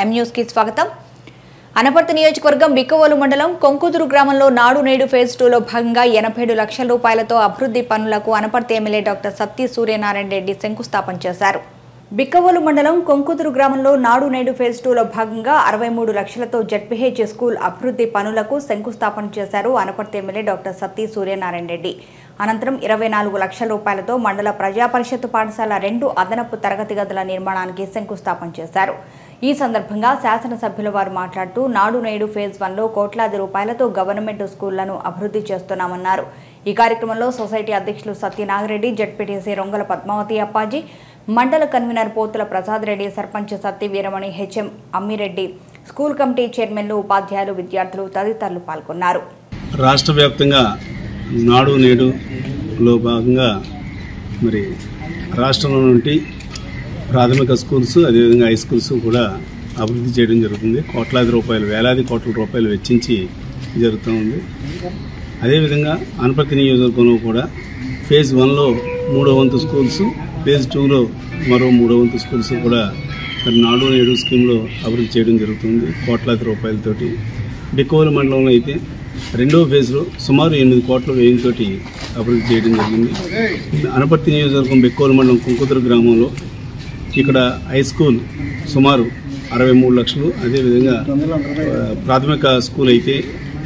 M news కి స్వాగతం అనపర్తి నియోజకవర్గం బిక్కవోలు మండలం కొంకుదురు గ్రామంలో నాడు నేడు ఫేజ్ టూలో భాగంగా ఎనభై ఏడు లక్షల రూపాయలతో అభివృద్ధి పనులకు అనపర్తి ఎమ్మెల్యే డాక్టర్ సత్య సూర్యనారాయణ రెడ్డి శంకుస్థాపన చేశారు బిక్కవోలు మండలం కొంకుదురు గ్రామంలో నాడు నేడు ఫేజ్ టూలో భాగంగా అరవై మూడు లక్షలతో జడ్పీహెచ్ స్కూల్ అభివృద్ధి పనులకు శంకుస్థాపన చేశారు అనపర్తి ఎమ్మెల్యే డాక్టర్ సత్య సూర్యనారాయణ రెడ్డి అనంతరం ఇరవై నాలుగు లక్షల రూపాయలతో మండల ప్రజా పరిషత్ పాఠశాల రెండు అదనపు తరగతి గదుల నిర్మాణానికి శంకుస్థాపన చేశారు ఈ సందర్భంగా శాసనసభ్యుల వారు మాట్లాడుతూ నాడు నేడు ఫేజ్ వన్లో కోట్లాది రూపాయలతో గవర్నమెంట్ స్కూళ్లను అభివృద్ధి చేస్తున్నామన్నారు ఈ కార్యక్రమంలో సొసైటీ అధ్యక్షులు సత్యనాగరెడ్డి జడ్పీటీసీ రొంగల పద్మావతి అప్పాజీ మండల convener Pothula Prasad Reddy sarpanch Satya Veeramani HM Ammireddy school committee చైర్మన్లు ఉపాధ్యాయులు విద్యార్థులు తదితరులు పాల్గొన్నారు రాష్ట్ర వ్యాప్తంగా నాడు నేడులో భాగంగా మరి రాష్ట్రంలో నుండి ప్రాథమిక స్కూల్స్ అదేవిధంగా హై స్కూల్స్ కూడా అభివృద్ధి చేయడం జరుగుతుంది కోట్లాది రూపాయలు వేలాది కోట్ల రూపాయలు వెచ్చించి జరుగుతూ ఉంది అదేవిధంగా అనపర్తి నియోజకవర్గంలో కూడా ఫేజ్ వన్లో మూడో వంతు స్కూల్స్ ఫేజ్ టూలో మరో మూడో వంతు స్కూల్స్ కూడా మరి నాడు నేడు స్కీమ్లో అభివృద్ధి చేయడం జరుగుతుంది కోట్లాది రూపాయలతోటి బికోవల మండలంలో అయితే రెండో ఫేజ్లో సుమారు ఎనిమిది కోట్ల వ్యయంతో అభివృద్ధి చేయడం జరిగింది అనపర్తి నియోజకవర్గం బెక్కోల మండలం కుంకుతురు గ్రామంలో ఇక్కడ హై స్కూల్ సుమారు అరవై మూడు లక్షలు అదేవిధంగా ఆ, ప్రాథమిక స్కూల్ అయితే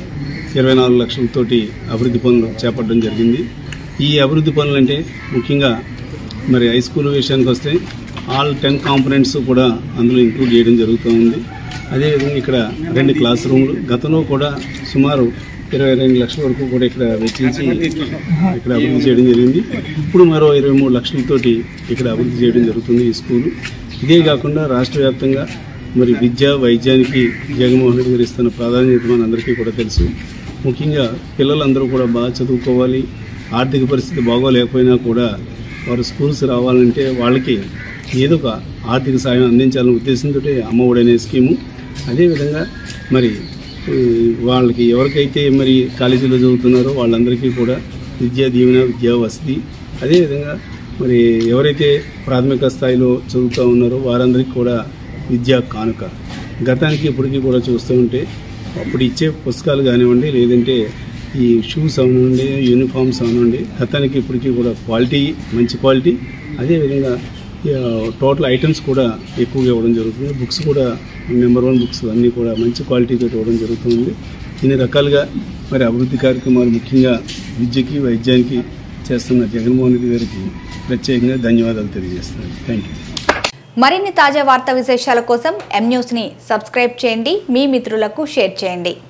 ఇరవై నాలుగు లక్షలతోటి అభివృద్ధి పనులు చేపట్టడం జరిగింది ఈ అభివృద్ధి పనులు అంటే ముఖ్యంగా మరి హై స్కూల్ విషయానికి వస్తే ఆల్ టెన్ కాంపనెంట్స్ కూడా అందులో ఇంక్లూడ్ చేయడం జరుగుతూ ఉంది అదేవిధంగా ఇక్కడ రెండు క్లాస్ రూమ్లు గతంలో కూడా సుమారు ఇరవై రెండు లక్షల వరకు కూడా ఇక్కడ వెచ్చించి ఇక్కడ అభివృద్ధి చేయడం జరిగింది ఇప్పుడు మరో ఇరవై మూడు లక్షలతోటి ఇక్కడ అభివృద్ధి చేయడం జరుగుతుంది ఈ స్కూలు ఇదే కాకుండా రాష్ట్ర వ్యాప్తంగా మరి విద్య వైద్యానికి జగన్మోహన్ రెడ్డి గారు ఇస్తున్న ప్రాధాన్యత మనందరికీ కూడా తెలుసు ముఖ్యంగా పిల్లలందరూ కూడా బాగా చదువుకోవాలి ఆర్థిక పరిస్థితి బాగోలేకపోయినా కూడా వారు స్కూల్స్ రావాలంటే వాళ్ళకి ఏదో ఒక ఆర్థిక సాయం అందించాలనే ఉద్దేశంతో అమ్మఒడి అనే స్కీము అదేవిధంగా మరి ఈ వాళ్ళకి ఎవరికైతే మరి కాలేజీలో చదువుతున్నారో వాళ్ళందరికీ కూడా విద్యా దీవెన విద్యా వసతి అదేవిధంగా మరి ఎవరైతే ప్రాథమిక స్థాయిలో చదువుతూ ఉన్నారో వారందరికీ కూడా విద్యా కానుక గతానికి ఇప్పటికీ కూడా చూస్తూ ఉంటే అప్పుడు ఇచ్చే పుస్తకాలు కానివ్వండి లేదంటే ఈ షూస్ అవనండి యూనిఫామ్స్ అవనండి గతానికి ఇప్పటికీ కూడా క్వాలిటీ మంచి క్వాలిటీ అదేవిధంగా ఆ, టోటల్ ఐటమ్స్ కూడా ఎక్కువగా ఇవ్వడం జరుగుతుంది బుక్స్ కూడా నెంబర్ వన్ బుక్స్ అన్నీ కూడా మంచి క్వాలిటీతో ఇవ్వడం జరుగుతుంది ఇన్ని రకాలుగా మరి అభివృద్ధి కార్యక్రమాలు ముఖ్యంగా విద్యకి వైద్యానికి చేస్తున్న జగన్మోహన్ రెడ్డి గారికి ప్రత్యేకంగా ధన్యవాదాలు తెలియజేస్తున్నాను థ్యాంక్ యూ మరిన్ని తాజా వార్తా విశేషాల కోసం ఎం న్యూస్ ని సబ్స్క్రైబ్ చేయండి మీ మిత్రులకు షేర్ చేయండి